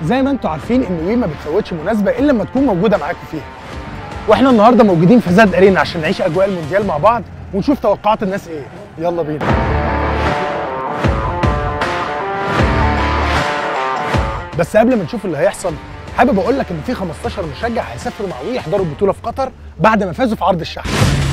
زي ما انتم عارفين ان وي ما بتفوتش مناسبه الا لما تكون موجوده معاكم فيها واحنا النهارده موجودين في زاد ارينا عشان نعيش اجواء المونديال مع بعض ونشوف توقعات الناس ايه يلا بينا بس قبل ما نشوف اللي هيحصل حابب اقول لك ان في 15 مشجع هيسافروا مع وي يحضروا البطوله في قطر بعد ما فازوا في عرض الشحن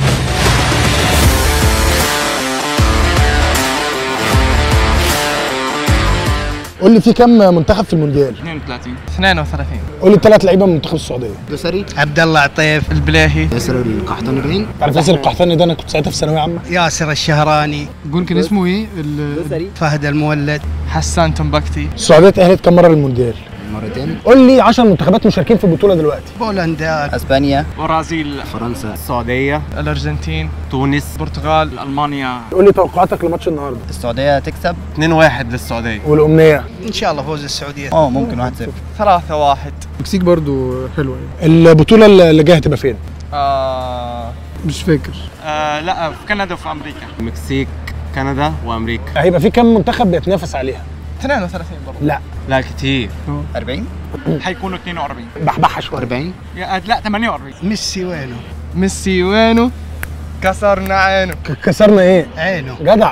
قول لي في كام منتخب في المونديال 32 32 قول لي الثلاث لعيبه من منتخب السعوديه دوسري عبد الله عطيف البلاهي ياسر القحطاني باين عارف ياسر القحطاني ده انا كنت ساعتها في ثانويه عامه ياسر الشهراني قول كان اسمه ايه؟ ال- دوسري فهد المولد حسان تنبكتي السعوديه اتاهلت كام مره للمونديال مرتين قول لي 10 منتخبات مشاركين في البطوله دلوقتي بولندا اسبانيا برازيل فرنسا السعودية الارجنتين تونس البرتغال المانيا قول لي توقعاتك لماتش النهارده السعوديه تكسب 2-1 للسعودية والامنيه ان شاء الله فوز السعوديه اه ممكن 1-0 3 1 المكسيك برضو حلوه يعني البطوله اللي جايه هتبقى فين آه مش فاكر آه لا في كندا وفي امريكا المكسيك كندا وامريكا هيبقى في كام منتخب بيتنافس عليها 32 برضه لا لا كتير 40 حيكونوا 42 بحبحها شويه 40 يا لا 48 ميسي وينه ميسي وينه كسرنا عينه ك- كسرنا ايه عينه جدع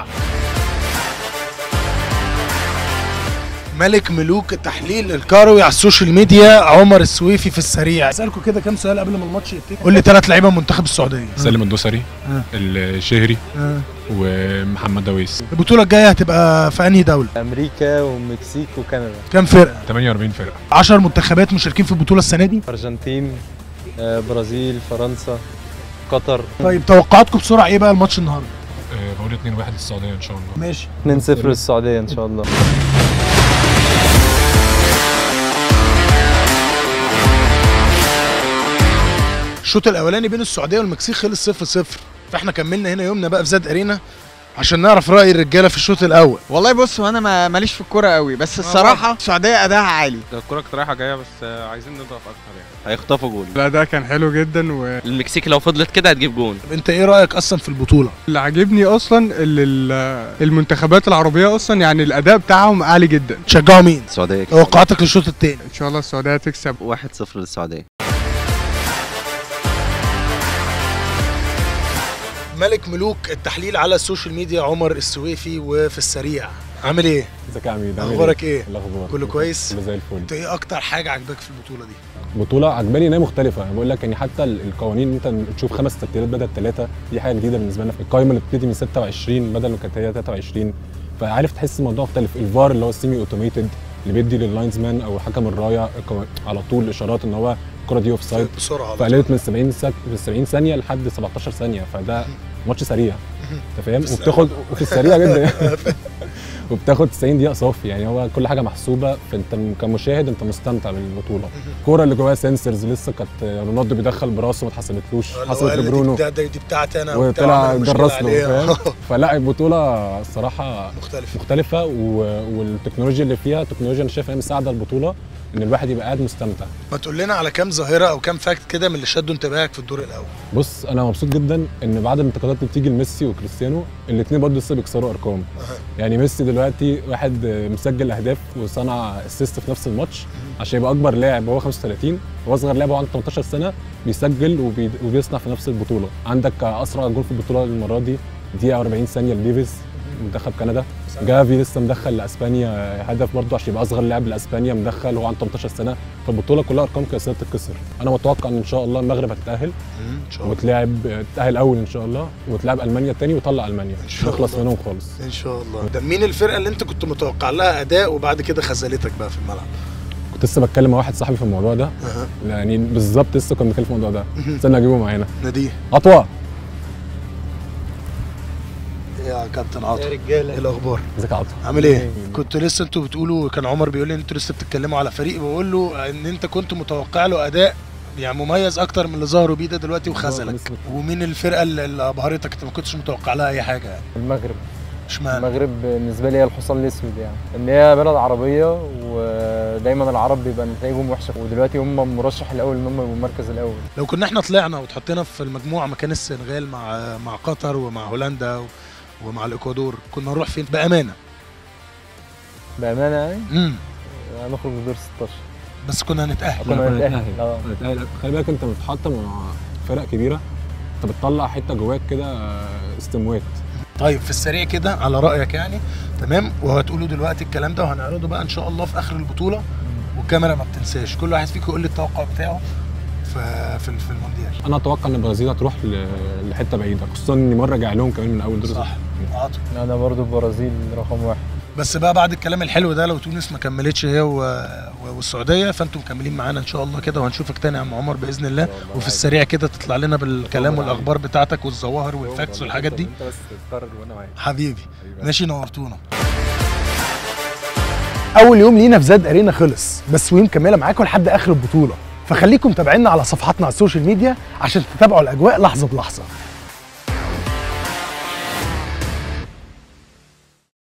ملك ملوك التحليل الكروي على السوشيال ميديا عمر السويفي في السريع اسالكم كده كام سؤال قبل ما الماتش يبتدي قول لي ثلاث لعيبه من منتخب السعوديه سالم الدوسري آه. الشهري آه. ومحمد داويس البطوله الجايه هتبقى في انهي دوله امريكا والمكسيك وكندا كام فرقه 48 فرقه 10 منتخبات مشاركين في البطوله السنه دي ارجنتين آه، برازيل فرنسا قطر طيب توقعاتكم بسرعه ايه بقى الماتش النهارده آه، بقول 2-1 للسعوديه ان شاء الله ماشي 2-0 للسعوديه ان شاء الله الشوط الاولاني بين السعوديه والمكسيك خلص 0 0 فاحنا كملنا هنا يومنا بقى في زاد ارينا عشان نعرف راي الرجاله في الشوط الاول والله بص هو انا ما ماليش في الكوره قوي بس الصراحه السعوديه اداها عالي الكرة كانت رايحة جاية بس عايزين نضغط أكتر يعني هيخطفوا جول الاداء كان حلو جدا واللي المكسيك لو فضلت كده هتجيب جول طب انت ايه رايك اصلا في البطوله عاجبني اصلا ال- ال- المنتخبات العربيه اصلا يعني الاداء بتاعهم عالي جدا تشجعوا مين السعودية توقعاتك للشوط الثاني ان شاء الله السعوديه تكسب 1-0 للسعودية ملك ملوك التحليل على السوشيال ميديا عمر السويفي وفي السريع عامل ايه ازيك يا عميد عامل اخبارك ايه الاخبار كله كويس؟ كله زي الفل انت ايه اكتر حاجه عجباك في البطوله دي بطوله عجباني ان هي مختلفه انا بقول لك يعني حتى ال- القوانين ان انت تشوف خمس تبديلات بدل ثلاثه دي حاجه جديده بالنسبه لنا القايمه اللي بتبتدي من 26 بدل ما كانت هي 23 فعارف تحس الموضوع مختلف الفار اللي هو السيمي اوتوميتد اللي بيدي لللاينز مان او حكم الرايه الكو- على طول اشارات ان هو الكره دي اوف سايد بسرعه على طول. فقللت من 70 سك... من 70 ثانيه لحد 17 ثانيه فده ماتش سريع انت فاهم وبتاخد وفي السريع جدا وبتاخد 90 دقيقه صافي يعني هو كل حاجه محسوبه فانت م- كمشاهد انت مستمتع بالبطوله الكوره اللي جواها سنسرز لسه كانت رونالدو بيدخل براسه ما اتحسبتلوش اللي هو حصلت قال دي- لبرونو ده- ده- دي بتاعتي انا وبتاع وطلع وعمل مشكلة جرس له عليها. فاهم فلا البطوله الصراحه مختلف مختلفه و... والتكنولوجيا اللي فيها تكنولوجيا انا شايف انها مساعده البطوله ان الواحد يبقى قاعد مستمتع ما تقول لنا على كام ظاهره او كام فاكت كده من اللي شدوا انتباهك في الدور الاول بص انا مبسوط جدا ان بعد الانتقادات اللي بتيجي لميسي وكريستيانو الاثنين برضه لسه بيكسروا ارقام يعني ميسي دلوقتي واحد مسجل اهداف وصنع اسيست في نفس الماتش عشان يبقى اكبر لاعب هو 35 واصغر لاعب هو عنده 18 سنه بيسجل وبي... وبيصنع في نفس البطوله عندك اسرع جول في البطوله المره دي دقيقه 40 ثانيه لديفيز منتخب كندا جافي لسه مدخل لاسبانيا هدف برضه عشان يبقى اصغر لاعب لاسبانيا مدخل وهو عنده 18 سنه فالبطوله كلها ارقام قياسيه بتتكسر انا متوقع ان ان شاء الله المغرب هتتاهل ان شاء الله وتلاعب تتاهل اول ان شاء الله وتلاعب المانيا الثاني وطلع المانيا شاء تخلص الله. منهم خالص ان شاء الله ده مين الفرقه اللي انت كنت متوقع لها اداء وبعد كده خذلتك بقى في الملعب كنت لسه بتكلم مع واحد صاحبي في الموضوع ده أها. يعني بالظبط لسه كنا بنتكلم في الموضوع ده استنى اجيبه معانا ناديه عطوه يا كابتن عاطف يا رجاله ايه الاخبار ازيك يا عطوه عامل ايه كنت لسه انتوا بتقولوا كان عمر بيقول لي ان انتوا لسه بتتكلموا على فريق بقول له ان انت كنت متوقع له اداء يعني مميز اكتر من اللي ظهروا بيه ده دلوقتي وخذلك ومين الفرقه اللي اللي ابهرتك انت ما كنتش متوقع لها اي حاجه يعني المغرب اشمعنى المغرب بالنسبه لي هي الحصان الاسود يعني ان هي بلد عربيه ودايما العرب بيبقى نتائجهم وحشه ودلوقتي هم مرشح الاول ان هم يبقوا المركز الاول لو كنا احنا طلعنا واتحطينا في المجموعه مكان السنغال مع مع قطر ومع هولندا ومع الاكوادور كنا نروح فين بامانه بامانه يعني امم هنخرج من دور 16 بس كنا هنتاهل كنا لا، هنتأهل. هنتأهل. اه. هنتأهل. خلي بالك انت بتتحط مع فرق كبيره انت بتطلع حته جواك كده آه، استموات طيب في السريع كده على رايك يعني تمام وهتقولوا دلوقتي الكلام ده وهنعرضه بقى ان شاء الله في اخر البطوله والكاميرا ما بتنساش كل واحد فيكم يقول لي التوقع بتاعه في في في المونديال انا اتوقع ان البرازيل هتروح ل- لحته بعيده خصوصا ان مره رجع لهم كمان من اول دور صح عاطف انا برضو البرازيل رقم واحد بس بقى بعد الكلام الحلو ده لو تونس ما كملتش هي و... و- والسعوديه فانتم مكملين معانا ان شاء الله كده وهنشوفك تاني يا عم عمر باذن الله وفي السريع كده تطلع لنا بالكلام والاخبار بتاعتك والظواهر والفاكس والحاجات دي انت بس تقرر وانا معاك حبيبي ماشي نورتونا اول يوم لينا في زاد ارينا خلص بس وي مكمله معاكم لحد اخر البطوله فخليكم متابعينا على صفحاتنا على السوشيال ميديا عشان تتابعوا الاجواء لحظه بلحظه